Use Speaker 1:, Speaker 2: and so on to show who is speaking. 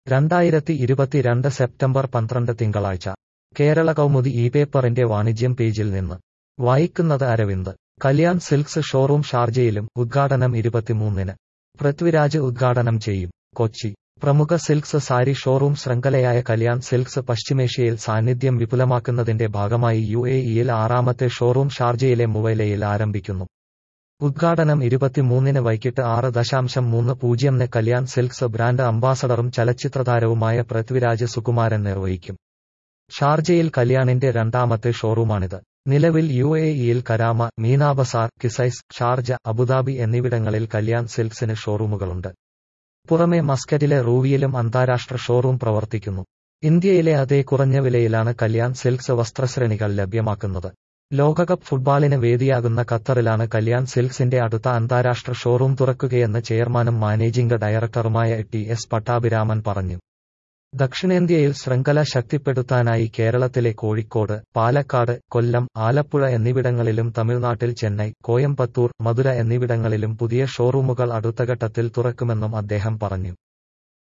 Speaker 1: രണ്ടായിരത്തി ഇരുപത്തിരണ്ട് സെപ്റ്റംബർ പന്ത്രണ്ട് തിങ്കളാഴ്ച കേരള കൗമുദി ഈ പേപ്പറിന്റെ വാണിജ്യം പേജിൽ നിന്ന് വായിക്കുന്നത് അരവിന്ദ് കല്യാൺ സിൽക്സ് ഷോറൂം ഷാർജയിലും ഉദ്ഘാടനം ഇരുപത്തിമൂന്നിന് പൃഥ്വിരാജ് ഉദ്ഘാടനം ചെയ്യും കൊച്ചി പ്രമുഖ സിൽക്സ് സാരി ഷോറൂം ശൃംഖലയായ കല്യാൺ സിൽക്സ് പശ്ചിമേഷ്യയിൽ സാന്നിധ്യം വിപുലമാക്കുന്നതിന്റെ ഭാഗമായി യു എ ഇയിൽ ആറാമത്തെ ഷോറൂം ഷാർജയിലെ മുവൈലയിൽ ആരംഭിക്കുന്നു ഉദ്ഘാടനം ഇരുപത്തിമൂന്നിന് വൈകിട്ട് ആറ് ദശാംശം മൂന്ന് പൂജ്യംന് കല്യാൺ സിൽക്സ് ബ്രാൻഡ് അംബാസഡറും ചലച്ചിത്രതാരവുമായ പൃഥ്വിരാജ് സുകുമാരൻ നിർവഹിക്കും ഷാർജയിൽ കല്യാണിന്റെ രണ്ടാമത്തെ ഷോറൂമാണിത് നിലവിൽ യു എ ഇയിൽ Karama Meena Bazaar Qusais Sharjah Abu Dhabi എന്നിവിടങ്ങളിൽ കല്യാൺ സിൽക്സിന് ഷോറൂമുകളുണ്ട് പുറമെ മസ്കറ്റിലെ റൂവിയിലും അന്താരാഷ്ട്ര ഷോറൂം പ്രവർത്തിക്കുന്നു ഇന്ത്യയിലെ അതേ കുറഞ്ഞ വിലയിലാണ് കല്യാൺ സിൽക്സ് വസ്ത്രശ്രേണികൾ ലഭ്യമാക്കുന്നത് ലോകകപ്പ് ഫുട്ബോളിന് വേദിയാകുന്ന ഖത്തറിലാണ് കല്യാൺ സിൽക്സിന്റെ അടുത്ത അന്താരാഷ്ട്ര ഷോറൂം തുറക്കുകയെന്ന് ചെയർമാനും മാനേജിംഗ് ഡയറക്ടറുമായ ടി എസ് പട്ടാഭിരാമൻ പറഞ്ഞു ദക്ഷിണേന്ത്യയിൽ ശൃംഖല ശക്തിപ്പെടുത്താനായി കേരളത്തിലെ കോഴിക്കോട് പാലക്കാട് കൊല്ലം ആലപ്പുഴ എന്നിവിടങ്ങളിലും തമിഴ്നാട്ടിൽ ചെന്നൈ കോയമ്പത്തൂർ മധുര എന്നിവിടങ്ങളിലും പുതിയ ഷോറൂമുകൾ അടുത്ത ഘട്ടത്തിൽ തുറക്കുമെന്നും അദ്ദേഹം പറഞ്ഞു